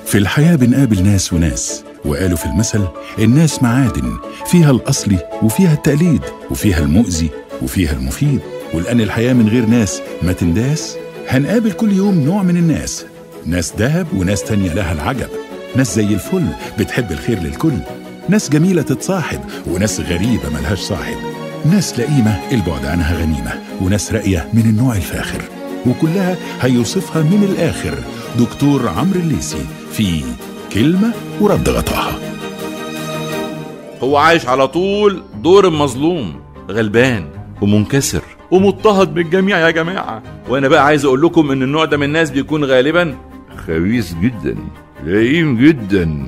في الحياة بنقابل ناس وناس وقالوا في المثل الناس معادن فيها الأصلي وفيها التقليد وفيها المؤذي وفيها المفيد والآن الحياة من غير ناس ما تنداس هنقابل كل يوم نوع من الناس ناس دهب وناس تانية لها العجب ناس زي الفل بتحب الخير للكل ناس جميلة تتصاحب وناس غريبة ملهاش صاحب ناس لئيمة البعد عنها غنيمة وناس راقية من النوع الفاخر وكلها هيوصفها من الآخر دكتور عمرو الليسي في كلمة ورد غطاها هو عايش على طول دور المظلوم غلبان ومنكسر ومضطهد من الجميع يا جماعة وانا بقى عايز اقول لكم ان النوع ده من الناس بيكون غالبا خبيث جدا لئيم جدا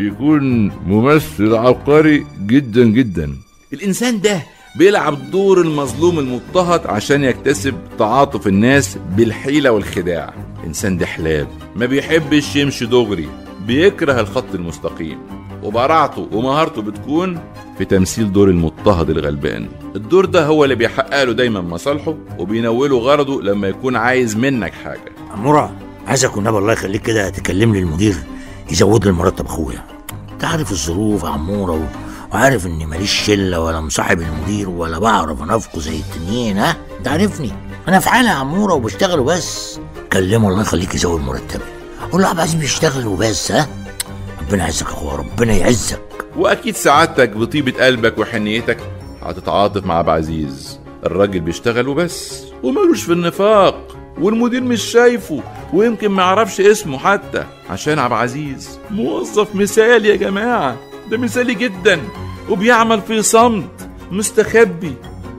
بيكون ممثل عبقري جدا جدا الانسان ده بيلعب دور المظلوم المضطهد عشان يكتسب تعاطف الناس بالحيلة والخداع انسان دحلاب ما بيحبش يمشي دغري بيكره الخط المستقيم وبراعته ومهارته بتكون في تمثيل دور المضطهد الغلبان الدور ده هو اللي بيحقق له دايما مصالحه وبينوله غرضه لما يكون عايز منك حاجة عمورة عايزك والنبي الله يخليك كده تكلم لي المدير يزود لي المرتب اخويا انت عارف الظروف يا عمورة و... وعارف اني ماليش شله ولا مصاحب المدير ولا بعرف انافقه زي التانيين ها انت عارفني انا في حالة يا عموره وبشتغل وبس كلمه الله يخليك يزود مرتبي قول له عبد العزيز بيشتغل وبس ها ربنا يعزك يا اخويا ربنا يعزك واكيد سعادتك بطيبة قلبك وحنيتك هتتعاطف مع ابو عزيز الراجل بيشتغل وبس ومالوش في النفاق والمدير مش شايفه ويمكن ما يعرفش اسمه حتى عشان عبد العزيز موظف مثالي يا جماعه ده مثالي جدا وبيعمل في صمت مستخبي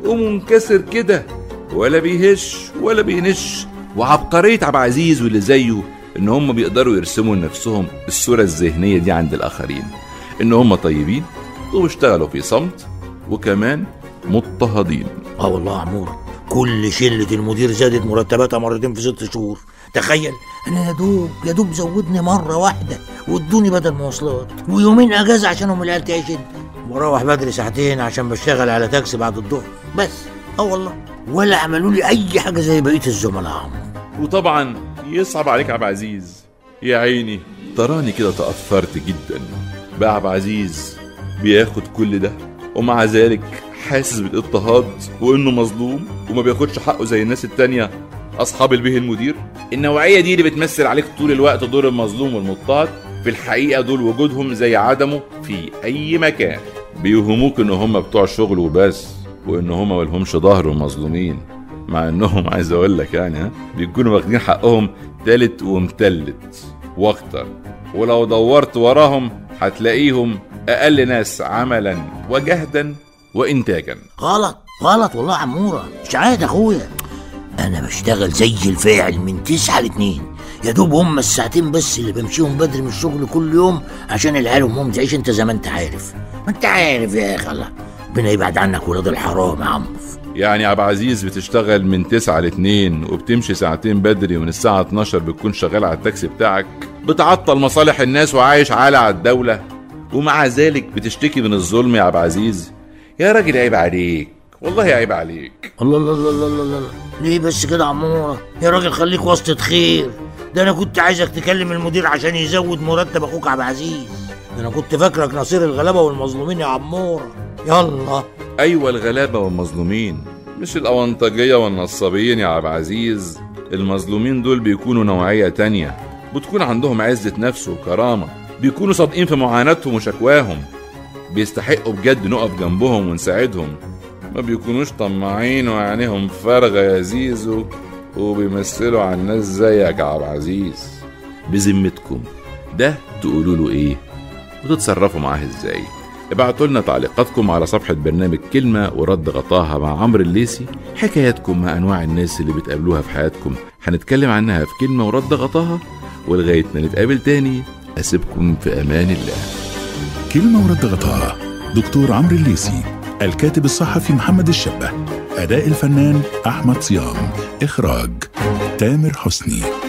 ومنكسر كده ولا بيهش ولا بينش وعبقرية عبد العزيز واللي زيه ان هم بيقدروا يرسموا لنفسهم الصورة الذهنية دي عند الاخرين ان هم طيبين وبيشتغلوا في صمت وكمان مضطهدين اه والله يا عموره كل شلة المدير زادت مرتباتها مرتين في ست شهور تخيل انا يا دوب يا دوب زودني مرة واحدة وادوني بدل مواصلات ويومين اجازة عشانهم العيال تعيشن واروح بدري ساعتين عشان بشتغل على تاكسي بعد الظهر بس اه والله ولا عملوا لي اي حاجة زي بقية الزملاء يا عمرو وطبعا يصعب عليك عبد العزيز يا عيني تراني كده تأثرت جدا بقى عبد العزيز بياخد كل ده ومع ذلك حاسس بالاضطهاد وانه مظلوم وما بياخدش حقه زي الناس التانية اصحاب البيه المدير النوعية دي اللي بتمثل عليك طول الوقت دور المظلوم والمضطهد في الحقيقة دول وجودهم زي عدمه في اي مكان بيوهموك ان هم بتوع شغل وبس وان هم ملهمش ظهر ومظلومين مع انهم عايز اقول لك يعني ها بيكونوا واخدين حقهم تالت ومتلت واكتر ولو دورت وراهم هتلاقيهم اقل ناس عملا وجهدا وانتاجا غلط غلط والله يا عمورة مش عادي اخويا انا بشتغل زي الفاعل من تسعة لاتنين يا دوب هم الساعتين بس اللي بمشيهم بدري من الشغل كل يوم عشان العيال امهم تعيش انت زي ما انت عارف ما انت عارف يا اخي الله ربنا يبعد عنك ولاد الحرام يا عم يعني يا عبد العزيز بتشتغل من 9 ل 2 وبتمشي ساعتين بدري ومن الساعة 12 بتكون شغال على التاكسي بتاعك بتعطل مصالح الناس وعايش عالة على الدولة ومع ذلك بتشتكي من الظلم يا عبد العزيز يا راجل عيب عليك والله عيب عليك الله الله الله الله الله, الله. ليه بس كده يا عمورة يا راجل خليك واسطة خير ده انا كنت عايزك تكلم المدير عشان يزود مرتب اخوك عبد العزيز ده انا كنت فاكرك نصير الغلابة والمظلومين يا عمورة يلا ايوه الغلابة والمظلومين مش الاونطجية والنصابين يا عبد العزيز المظلومين دول بيكونوا نوعية تانية بتكون عندهم عزة نفس وكرامة بيكونوا صادقين في معاناتهم وشكواهم بيستحقوا بجد نقف جنبهم ونساعدهم ما بيكونوش طماعين وعينيهم فارغة يا زيزو وبيمثلوا على الناس زيك يا عبد العزيز بذمتكم ده تقولوا له ايه وتتصرفوا معاه ازاي ابعتوا لنا تعليقاتكم على صفحة برنامج كلمة ورد غطاها مع عمرو الليسي حكاياتكم مع أنواع الناس اللي بتقابلوها في حياتكم هنتكلم عنها في كلمة ورد غطاها ولغاية ما نتقابل تاني أسيبكم في أمان الله كلمة ورد غطاها دكتور عمرو الليسي الكاتب الصحفي محمد الشبه أداء الفنان أحمد صيام إخراج تامر حسني